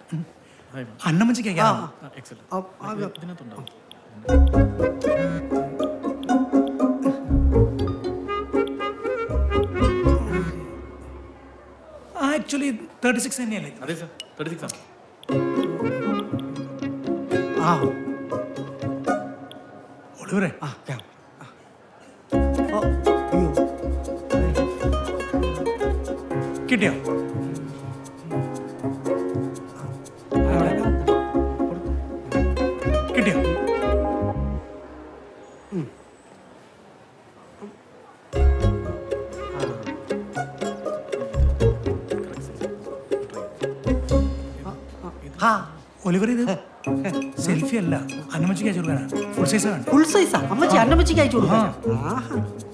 അന്നമ്മച്ചിക്ക് അയക്കാനാണ് ആ, ആ, actually thirty six തന്നെയല്ലേ അതെ സാർ തേർട്ടി സിക്സ് ആണ് ആ ഒളിവറെ ആ ക്യാ- ആ. ഓ, അയ്യോ. കിട്ടിയോ കിട്ടിയോ ആ ഒലിവർ ഇത് സെൽഫി അല്ല അന്നമ്മച്ചിക്ക് അയച്ചു കൊടുക്കാനാണ് ഫുൾ സൈസ് ആണ് ഫുൾ സൈസാ അമ്മച്ചി അന്നമ്മച്ചിക്ക് അയച്ചു കൊടുക്കാം ആഹാ